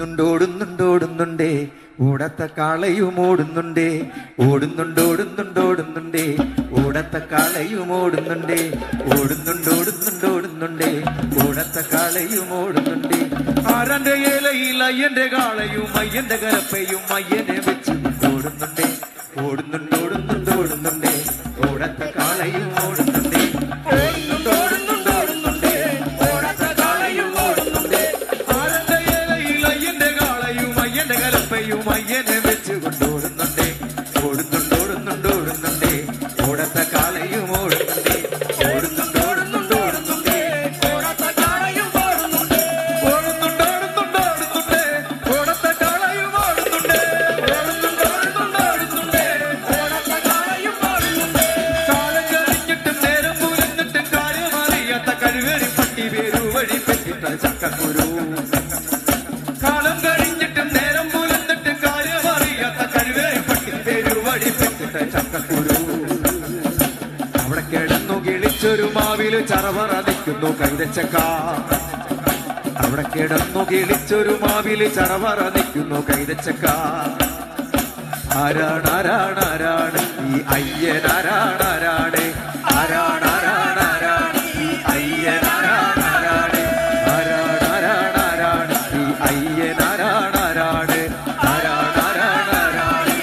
ഓടുന്നുണ്ടോടുന്നുണ്ടോടുന്നുണ്ടേ ഓടത്ത കാളയും ഓടുന്നുണ്ടേ ഓടുന്നുണ്ടോടുന്നുണ്ടോടുന്നുണ്ടേ ഓടത്ത കാളയും ഓടുന്നുണ്ടേ ഓടുന്നുണ്ടോടുന്നുണ്ടോടുന്നുണ്ടേ ഓടത്ത കാളയും ഓടുന്നുണ്ടേ ആരന്റെ ഏലയിൽ അയ്യന്റെ കാളയും അയ്യന്റെ കലപ്പയും അയ്യനെ വെച്ച് ഓടുന്നുണ്ടേ ഓടുന്നുണ്ടോടുന്നുണ്ടോടുന്നുണ്ടേ ഓടത്ത കാളയും ഓടുന്നുണ്ടേ ഓടുന്നുണ്ടോടുന്നുണ്ടോടുന്നുണ്ടേ ഓടത്ത കാളയും ഓടുന്നുണ്ടേ ആരന്റെ ഏലയിൽ അയ്യന്റെ കാളയും അയ്യന്റെ കലപ്പയും അയ്യനെ വെച്ച് കൊണ്ടോടുന്നുണ്ടേ ഓടുന്നുണ്ടോടുന്നുണ്ടോടുന്നുണ്ടേ ഓടത്ത കാളയും ഓടുന്നുണ്ടേ ഓടുന്നുണ്ടോടുന്നുണ്ടോടുന്നുണ്ടേ ഓടത്ത കാളയും ഓടുന്നുണ്ടേ ഓടുന്നുണ്ടോടുന്നുണ്ടോടുന്നുണ്ടേ ഓടത്ത കാളയും ഓടുന്നുണ്ടേ ഓടുന്നുണ്ടോടുന്നുണ്ടോടുന്നുണ്ടേ ഓടത്ത കാളയും ഓടുന്നുണ്ടേ കാലം കഴിഞ്ഞിട്ടും നേരം പുലഞ്ഞിട്ടും കാര്യമറിയാത്ത കഴിവേറി പട്ടി വേരുവഴി പെട്ടിട്ട ചക്കക്കുരു കാലം കഴിഞ്ഞിട്ടും നേരം പുലഞ്ഞിട്ടും കാര്യമറിയാത്ത കഴിവേറി പട്ടി വേരുവഴി പെട്ടിട്ട ചക്കക്കുരു അവിടെ കിടന്നു കിളിച്ചൊരു മാവില് ചറവറ നിൽക്കുന്നു കൈതച്ചക്ക അവിടെ കിടന്നു കിളിച്ചൊരു മാവില് ചറവറ നിൽക്കുന്നു കൈതച്ചക്ക ആരാണ് ആരാണ് ആരാണ് ഈ അയ്യൻ ആരാണ് ആരാണ് ആരാണ് ആരാണ് ആരാണ് ഈ അയ്യൻ ആരാണ് ആരാണ് ആരാണ് ആരാണ് ആരാണ് ഈ അയ്യൻ ആരാണ് ആരാണ് ആരാണ് ആരാണ് ആരാണ്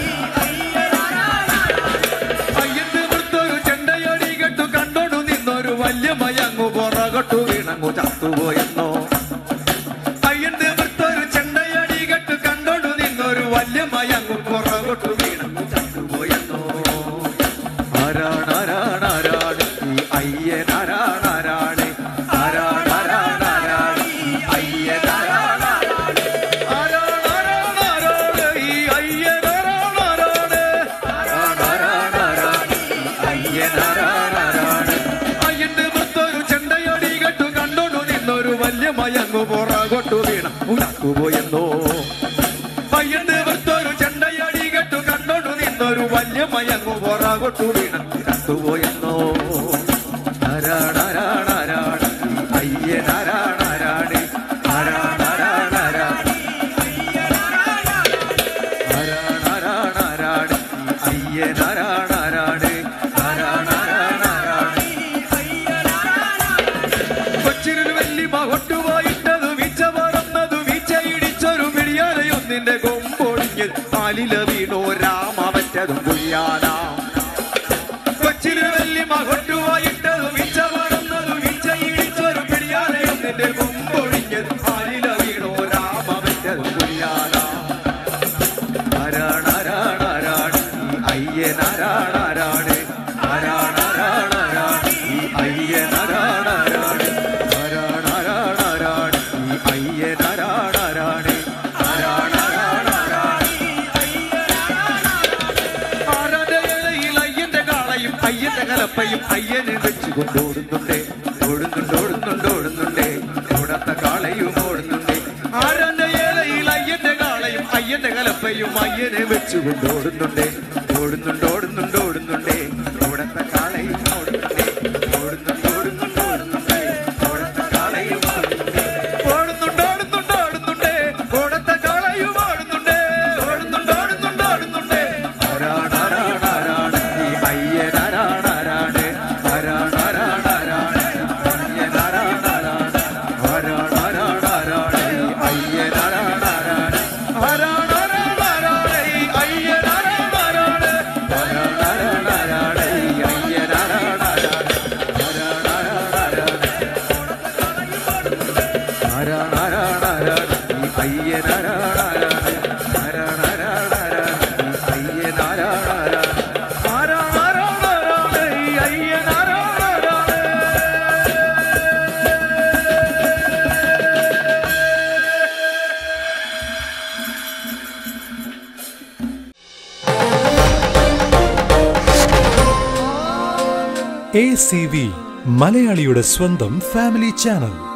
അയ്യത്ത് വൃത്തൊരു ചെണ്ടയടി കെട്ടു കണ്ടോടു നിന്നൊരു വല്യ മയങ്ങു പുറകട്ടു വീണങ്ങു ചത്തുപോയെന്നോ അയ്യന്റെ വൃത്തൊരു ചെണ്ടയടി കെട്ടു കണ്ടോടു നിന്നൊരു വല്യ മയങ്ങു പുറകട്ടു വീണങ്ങു ചത്തുപോയെന്നോ ആരാണ് ആരാണ് ആരാണ് ഈ അയ്യൻ ആരാണ് ആരാണ് ആരാണ് ആരാണ് ആരാണ് ഈ അയ്യൻ ആരാണ് ആരാണ് ആരാണ് ആരാണ് ആരാണ് ഈ അയ്യൻ ആരാണ് ആരാണ് ആരാണ് ആരാണ് ആരാണ് ഈ അയ്യൻ ആരാണ് ആരാണ് അയ്യന്റെ വൃത്തൊരു ചെണ്ടയടി കെട്ടു കണ്ടോണ്ടു നിന്നൊരു വല്യ മയങ്ങു പുറകോട്ടു വീണ ഉണക്കുപോയെന്നോ പയ്യന്റെ വൃത്തൊരു ചെണ്ടയടി കെട്ടു കണ്ടോണ്ടു നിന്നൊരു വല്യ മയങ്ങു പുറകോട്ടു വീണ ഉണക്കുപോയെന്നോ ആരാണ് ആരാണ് ആരാണ് ഈ അയ്യൻ ആരാണ് ആരാണ് ആരാണ് ആരാണ് ആരാണ് ആരാണ് ആരാണ് ആരാണ് ഈ അയ്യൻ ആരാണ് ആരാണ് ആരാണ് ആരാണ് ആരാണ് കൊച്ചിനൊരു വെള്ളി മകൊട്ടുപോയിട്ടത് വീച്ച പറന്നതു വീച്ച ഇടിച്ചൊരു പിടിയാലയൊന്നിന്റെ കൊമ്പൊടിഞ്ഞ് കാലില വീണോ രാമവറ്റതും കുഴിയാനാ കൊച്ചിനൊരു വെള്ളി മകൊട്ടുപോയിട്ടത് വീച്ച പറന്നതു വീച്ച ഇടിച്ചൊരു പിടിയാലയൊന്നിന്റെ കൊമ്പൊടിഞ്ഞ് കാലില വീണോ രാമവറ്റതും കുഴിയാനാ ആരാണ് ആരാണ് ആരാണ് ഈ അയ്യൻ ആരാണ് ആരാണ് ആരാണ് ആരാണ് ആരാണ് ഈ അയ്യൻ ആരാണ് ആരാണ് ആരാണ് ആരാണ് ആരാണ് ഈ അയ്യൻ ആരാണ് ആരാണ് ആരാണ് ആരാണ് ആരാണ് ആരാന്റെ ഇലയിൽ അയ്യന്റെ കാളയും അയ്യന്റെ കലപ്പയും അയ്യനെ വെച്ച് കൊണ്ടോടുന്നുണ്ടേ ഓടുന്നുണ്ട് ഓടുന്നുണ്ട് ഓടുന്നുണ്ടേ ഓടാത്ത കാളയും ഓടുന്നുണ്ടേ ആരാന്റെ ഇലയിൽ അയ്യന്റെ കാളയും അയ്യന്റെ കലപ്പയും അയ്യനെ വെച്ച് കൊണ്ടോടുന്നുണ്ടേ ഓടുന്നുണ്ട് ഓടുന്നുണ്ട് ഓടുന്നുണ്ടേ ഓടത്ത കാളയും ഓടുന്നുണ്ടേ ഓടുന്നുണ്ട് ഓടുന്നുണ്ട് ഓടുന്നുണ്ടേ ഓടത്ത കാളയും ഓടുന്നുണ്ടേ ഓടുന്നുണ്ട് ഓടുന്നുണ്ട് ഓടുന്നുണ്ടേ ഓടത്ത കാളയും ഓടുന്നുണ്ടേ ഓടുന്നുണ്ട് ഓടുന്നുണ്ട് ഓടുന്നുണ്ടേ ആരാണ് ആരാണ് ആരാണ് ഈ അയ്യൻ ആരാണ് ആരാണ് ആരാണ് ആരാണ് ആരാണ് അയ്യൻ ആരാണ് ആരാണ് ആരാണ് ആരാണ് ആരാണ് ഈ അയ്യൻ ആരാണ് ആരാണ് ആരാണ് ആരാണ് ആരാണ് ഈ അയ്യൻ ആരാണ് ആരാണ് ആരാണ് ആരാണ് ആരാണ് ഈ അയ്യൻ ആരാണ് ആരാണ് ആരാണ് ആരാണ് ആരാണ് ആരാണ് ആരാണ് ആരാണ് ഈ അയ്യൻ ആരാണ് ആരാണ് ആരാണ് ആരാണ് ആരാണ് ഈ അയ്യൻ ആരാണ് ആരാണ് ആരാണ് ആരാണ് ആരാണ് ഈ അയ്യൻ ആരാണ് ആരാണ് എ സി വി മലയാളിയുടെ സ്വന്തം ഫാമിലി ചാനൽ